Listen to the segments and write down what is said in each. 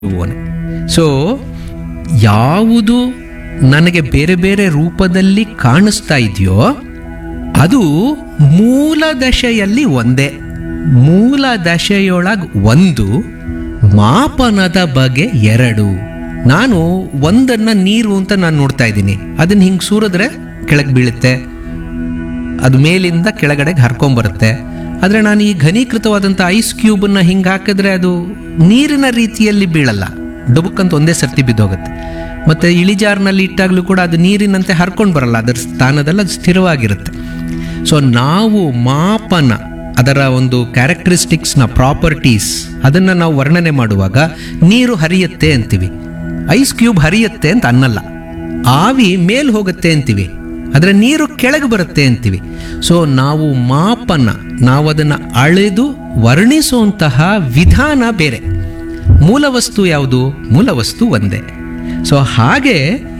ಇರುವವನು ಸೊ ಯಾವುದು ನನಗೆ ಬೇರೆ ಬೇರೆ ರೂಪದಲ್ಲಿ ಕಾಣಿಸ್ತಾ ಇದೆಯೋ ಅದು ಮೂಲ ದಶೆಯಲ್ಲಿ ಒಂದೇ ಮೂಲ ದಶೆಯೊಳಗೆ ಒಂದು ಮಾಪನದ ಬಗೆ ಎರಡು ನಾನು ಒಂದನ್ನ ನೀರು ಅಂತ ನಾನು ನೋಡ್ತಾ ಇದ್ದೀನಿ ಅದನ್ನ ಹಿಂಗೆ ಸೂರಿದ್ರೆ ಕೆಳಗೆ ಬೀಳುತ್ತೆ ಅದು ಮೇಲಿಂದ ಕೆಳಗಡೆಗೆ ಹರ್ಕೊಂಬರುತ್ತೆ ಆದರೆ ನಾನು ಈ ಘನೀಕೃತವಾದಂಥ ಐಸ್ ಕ್ಯೂಬನ್ನ ಹಿಂಗೆ ಹಾಕಿದ್ರೆ ಅದು ನೀರಿನ ರೀತಿಯಲ್ಲಿ ಬೀಳಲ್ಲ ಡಬುಕ್ಕಂತ ಒಂದೇ ಸರ್ತಿ ಬಿದ್ದೋಗುತ್ತೆ ಮತ್ತು ಇಳಿಜಾರಿನಲ್ಲಿ ಇಟ್ಟಾಗಲೂ ಕೂಡ ಅದು ನೀರಿನಂತೆ ಹರ್ಕೊಂಡು ಬರಲ್ಲ ಅದರ ಸ್ಥಾನದಲ್ಲಿ ಅದು ಸ್ಥಿರವಾಗಿರುತ್ತೆ ಸೊ ನಾವು ಮಾಪನ ಅದರ ಒಂದು ಕ್ಯಾರೆಕ್ಟರಿಸ್ಟಿಕ್ಸ್ನ ಪ್ರಾಪರ್ಟೀಸ್ ಅದನ್ನು ನಾವು ವರ್ಣನೆ ಮಾಡುವಾಗ ನೀರು ಹರಿಯುತ್ತೆ ಅಂತೀವಿ ಐಸ್ ಕ್ಯೂಬ್ ಹರಿಯುತ್ತೆ ಅಂತ ಅನ್ನಲ್ಲ ಆವಿ ಮೇಲ್ ಹೋಗುತ್ತೆ ಅಂತೀವಿ ಆದರೆ ನೀರು ಕೆಳಗೆ ಬರುತ್ತೆ ಅಂತೀವಿ ಸೊ ನಾವು ಮಾಪನ ನಾವು ಅದನ್ನು ಅಳೆದು ವರ್ಣಿಸುವಂತಹ ವಿಧಾನ ಬೇರೆ ಮೂಲ ವಸ್ತು ಯಾವುದು ಮೂಲ ವಸ್ತು ಒಂದೇ ಸೊ ಹಾಗೆ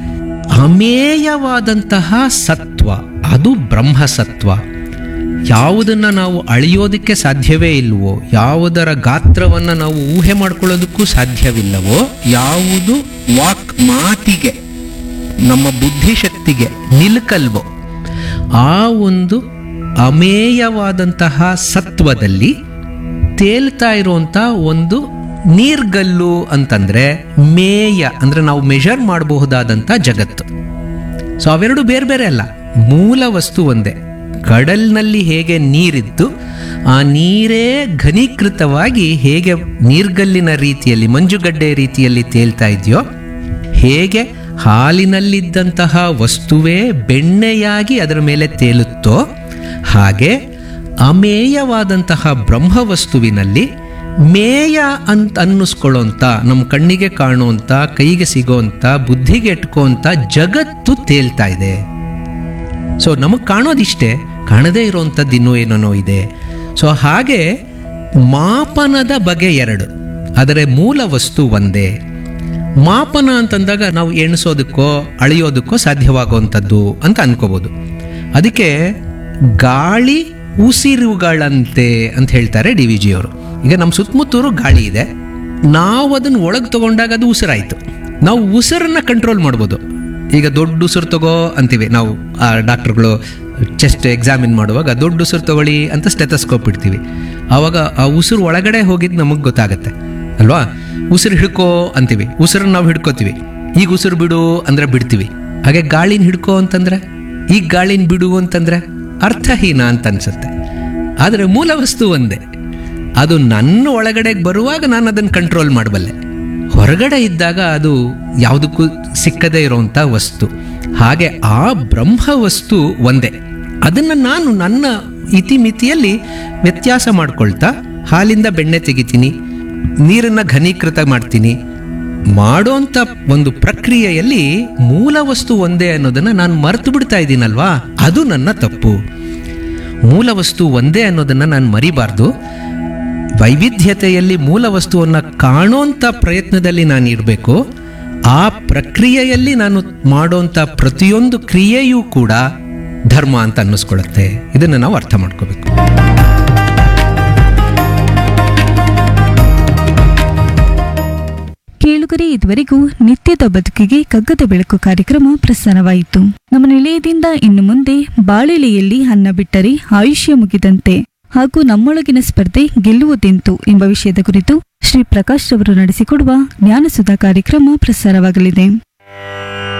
ಅಮೇಯವಾದಂತಹ ಸತ್ವ ಅದು ಬ್ರಹ್ಮಸತ್ವ ಯಾವುದನ್ನು ನಾವು ಅಳೆಯೋದಕ್ಕೆ ಸಾಧ್ಯವೇ ಇಲ್ವೋ ಯಾವುದರ ಗಾತ್ರವನ್ನು ನಾವು ಊಹೆ ಮಾಡ್ಕೊಳ್ಳೋದಕ್ಕೂ ಸಾಧ್ಯವಿಲ್ಲವೋ ಯಾವುದು ವಾಕ್ ಮಾತಿಗೆ ನಮ್ಮ ಬುದ್ಧಿಶಕ್ತಿಗೆ ನಿಲುಕಲ್ವೋ ಆ ಒಂದು ಅಮೇಯವಾದಂತಹ ಸತ್ವದಲ್ಲಿ ತೇಲ್ತಾ ಇರುವಂಥ ಒಂದು ನೀರ್ಗಲ್ಲು ಅಂತಂದ್ರೆ ಮೇಯ ಅಂದ್ರೆ ನಾವು ಮೆಷರ್ ಮಾಡಬಹುದಾದಂಥ ಜಗತ್ತು ಸೊ ಅವೆರಡು ಬೇರೆ ಬೇರೆ ಅಲ್ಲ ಮೂಲ ವಸ್ತು ಒಂದೇ ಕಡಲ್ನಲ್ಲಿ ಹೇಗೆ ನೀರಿದ್ದು ಆ ನೀರೇ ಘನೀಕೃತವಾಗಿ ಹೇಗೆ ನೀರ್ಗಲ್ಲಿನ ರೀತಿಯಲ್ಲಿ ಮಂಜುಗಡ್ಡೆ ರೀತಿಯಲ್ಲಿ ತೇಲ್ತಾ ಇದೆಯೋ ಹೇಗೆ ಹಾಲಿನಲ್ಲಿದ್ದಂತಹ ವಸ್ತುವೇ ಬೆಣ್ಣೆಯಾಗಿ ಅದರ ಮೇಲೆ ತೇಲುತ್ತೋ ಹಾಗೆ ಅಮೇಯವಾದಂತಹ ಬ್ರಹ್ಮವಸ್ತುವಿನಲ್ಲಿ ಮೇಯ ಅಂತ ಅನ್ನಿಸ್ಕೊಳ್ಳೋಂಥ ನಮ್ಮ ಕಣ್ಣಿಗೆ ಕಾಣುವಂಥ ಕೈಗೆ ಸಿಗೋಂಥ ಬುದ್ಧಿಗೆ ಎಟ್ಕೋಂಥ ಜಗತ್ತು ತೇಲ್ತಾ ಇದೆ ಸೊ ನಮಗೆ ಕಾಣೋದಿಷ್ಟೇ ಕಾಣದೇ ಇರೋವಂಥದ್ದು ಇನ್ನೂ ಏನೇನೋ ಇದೆ ಸೊ ಹಾಗೆ ಮಾಪನದ ಬಗೆ ಎರಡು ಆದರೆ ಮೂಲ ವಸ್ತು ಒಂದೇ ಮಾಪನ ಅಂತಂದಾಗ ನಾವು ಎಣಿಸೋದಕ್ಕೋ ಅಳೆಯೋದಕ್ಕೋ ಸಾಧ್ಯವಾಗುವಂಥದ್ದು ಅಂತ ಅನ್ಕೋಬೋದು ಅದಕ್ಕೆ ಗಾಳಿ ಉಸಿರುಗಳಂತೆ ಅಂತ ಹೇಳ್ತಾರೆ ಡಿ ವಿ ಜಿಯವರು ಈಗ ನಮ್ಮ ಸುತ್ತಮುತ್ತೂರು ಗಾಳಿ ಇದೆ ನಾವು ಅದನ್ನು ಒಳಗೆ ತಗೊಂಡಾಗ ಅದು ಉಸಿರಾಯಿತು ನಾವು ಉಸಿರನ್ನ ಕಂಟ್ರೋಲ್ ಮಾಡ್ಬೋದು ಈಗ ದೊಡ್ಡ ಉಸಿರು ತಗೋ ಅಂತೀವಿ ನಾವು ಆ ಡಾಕ್ಟ್ರುಗಳು ಚೆಸ್ಟ್ ಎಕ್ಸಾಮಿನ್ ಮಾಡುವಾಗ ದೊಡ್ಡ ಉಸಿರು ತಗೊಳ್ಳಿ ಅಂತ ಸ್ಟೆಥಸ್ಕೋಪ್ ಇಡ್ತೀವಿ ಆವಾಗ ಆ ಉಸಿರು ಒಳಗಡೆ ಹೋಗಿದ್ದು ನಮಗೆ ಗೊತ್ತಾಗತ್ತೆ ಅಲ್ವಾ ಉಸಿರು ಹಿಡ್ಕೋ ಅಂತೀವಿ ಉಸಿರನ್ನ ನಾವು ಹಿಡ್ಕೋತೀವಿ ಈಗ ಉಸಿರು ಬಿಡು ಅಂದ್ರೆ ಬಿಡ್ತೀವಿ ಹಾಗೆ ಗಾಳಿನ ಹಿಡ್ಕೋ ಅಂತಂದ್ರೆ ಈಗ ಗಾಳಿನ ಬಿಡು ಅಂತಂದ್ರೆ ಅರ್ಥಹೀನ ಅಂತ ಅನ್ಸುತ್ತೆ ಆದರೆ ಮೂಲ ವಸ್ತು ಒಂದೇ ಅದು ನನ್ನ ಒಳಗಡೆಗೆ ಬರುವಾಗ ನಾನು ಅದನ್ನು ಕಂಟ್ರೋಲ್ ಮಾಡಬಲ್ಲೆ ಹೊರಗಡೆ ಇದ್ದಾಗ ಅದು ಯಾವುದಕ್ಕೂ ಸಿಕ್ಕದೇ ಇರುವಂಥ ವಸ್ತು ಹಾಗೆ ಆ ಬ್ರಹ್ಮ ವಸ್ತು ಒಂದೇ ಅದನ್ನು ನಾನು ನನ್ನ ಇತಿಮಿತಿಯಲ್ಲಿ ವ್ಯತ್ಯಾಸ ಮಾಡ್ಕೊಳ್ತಾ ಹಾಲಿಂದ ಬೆಣ್ಣೆ ತೆಗಿತೀನಿ ನೀರನ್ನು ಘನೀಕೃತ ಮಾಡ್ತೀನಿ ಮಾಡೋಂಥ ಒಂದು ಪ್ರಕ್ರಿಯೆಯಲ್ಲಿ ಮೂಲ ವಸ್ತು ಒಂದೇ ಅನ್ನೋದನ್ನು ನಾನು ಮರೆತು ಬಿಡ್ತಾ ಇದ್ದೀನಲ್ವಾ ಅದು ನನ್ನ ತಪ್ಪು ಮೂಲ ವಸ್ತು ಒಂದೇ ಅನ್ನೋದನ್ನು ನಾನು ಮರಿಬಾರ್ದು ವೈವಿಧ್ಯತೆಯಲ್ಲಿ ಮೂಲ ವಸ್ತುವನ್ನು ಕಾಣೋಂಥ ಪ್ರಯತ್ನದಲ್ಲಿ ನಾನು ಇರಬೇಕು ಆ ಪ್ರಕ್ರಿಯೆಯಲ್ಲಿ ನಾನು ಮಾಡೋಂಥ ಪ್ರತಿಯೊಂದು ಕ್ರಿಯೆಯೂ ಕೂಡ ಧರ್ಮ ಅಂತ ಅನ್ನಿಸ್ಕೊಳ್ಳುತ್ತೆ ಇದನ್ನು ನಾವು ಅರ್ಥ ಮಾಡ್ಕೋಬೇಕು ಕೇಳುಗರೆ ಇದುವರೆಗೂ ನಿತ್ಯದ ಬದುಕಿಗೆ ಕಗ್ಗದ ಬೆಳಕು ಕಾರ್ಯಕ್ರಮ ಪ್ರಸಾರವಾಯಿತು ನಮ್ಮ ನಿಲಯದಿಂದ ಇನ್ನು ಮುಂದೆ ಬಾಳೆಲೆಯಲ್ಲಿ ಅನ್ನ ಬಿಟ್ಟರೆ ಆಯುಷ್ಯ ಮುಗಿದಂತೆ ಹಾಗೂ ನಮ್ಮೊಳಗಿನ ಸ್ಪರ್ಧೆ ಗೆಲ್ಲುವುದೆಂತು ಎಂಬ ವಿಷಯದ ಕುರಿತು ಶ್ರೀ ಪ್ರಕಾಶ್ ರವರು ನಡೆಸಿಕೊಡುವ ಜ್ಞಾನಸುಧಾ ಕಾರ್ಯಕ್ರಮ ಪ್ರಸಾರವಾಗಲಿದೆ